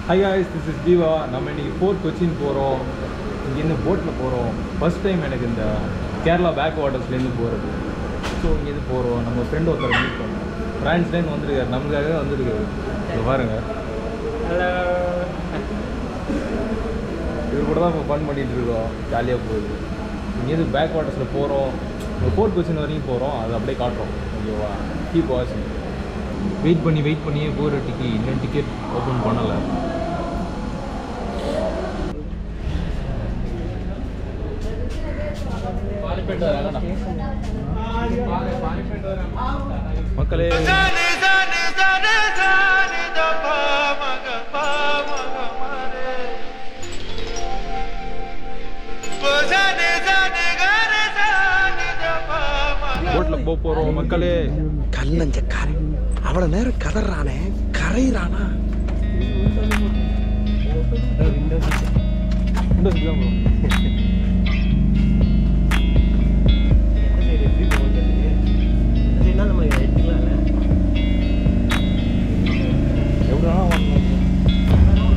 High guys this is Jeeva நம்ம இன்னைக்கு fourth Cochin போகிறோம் இங்கேருந்து போட்டில் போகிறோம் ஃபர்ஸ்ட் டைம் எனக்கு இந்த கேரளா பேக் வாட்டர்ஸ்லேருந்து போகிறது ஸோ இங்கேருந்து போகிறோம் நம்ம ஃப்ரெண்ட் ஒருத்தர் மீட் பண்ணோம் ஃப்ரான்ஸ்லேருந்து வந்திருக்காரு நமக்காக வந்திருக்காரு இங்க பாருங்க ஹலோ இவர் கூட தான் இப்போ ஃபன் பண்ணிட்டு இருக்கோம் ஜாலியாக போகுது இங்கேருந்து பேக் வாட்டர்ஸில் போகிறோம் இந்த ஃபோர்த் கொச்சின் வரைக்கும் போகிறோம் அது அப்படியே காட்டுறோம் ஓகேவா கீப் வாட்சிங் வெயிட் பண்ணி வெயிட் பண்ணியே போகிற டிக்கெட் இன்னும் டிக்கெட் ஓப்பன் பண்ணலை மக்களே போட்டில் போக போகிறோம் மக்களே கல்லஞ்சக்காரன் அவ்வளவு நேரம் கதறானே கரையிறானா விண்டோஸ் தான் bro. நம்ம எடுத்துக்கலாம்ல எப்படி வேணா வாங்கலாம்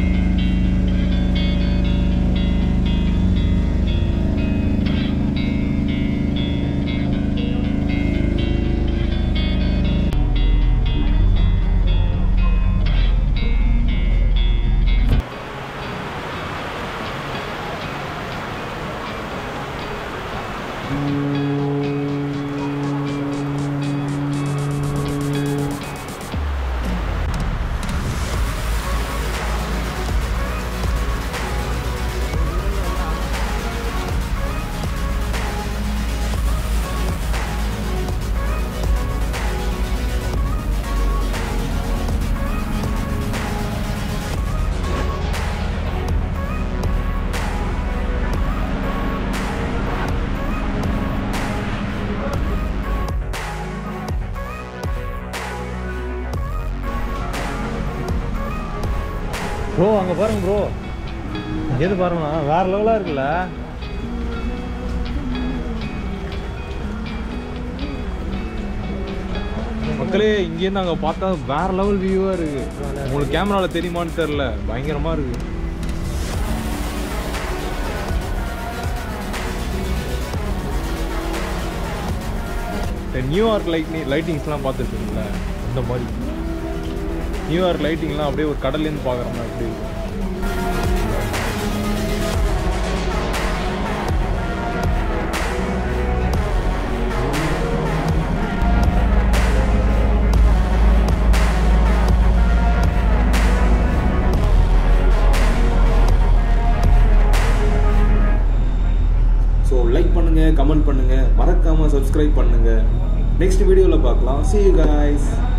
ப்ரோ அங்கே பாருங்க ப்ரோ எது பாருங்கண்ணா வேற லெவலாக இருக்குல்ல மக்களே இங்கேருந்து அங்கே பார்த்தா வேற லெவல் வியூவாக இருக்கு உங்களுக்கு கேமராவில் தெரியுமான்னு தெரில பயங்கரமாக இருக்கு இந்த நியூயார்க் லைட் லைட்டிங்ஸ்லாம் பார்த்துருக்கீங்களா அந்த மாதிரி நியூயார்க் லைட்டிங்லாம் அப்படியே ஒரு கடல்லேருந்து பார்க்குற மாதிரி அப்படி இருக்கும் ஸோ லைக் பண்ணுங்க கமெண்ட் பண்ணுங்க மறக்காம சப்ஸ்கிரைப் பண்ணுங்க நெக்ஸ்ட் வீடியோவில் பார்க்கலாம் see you guys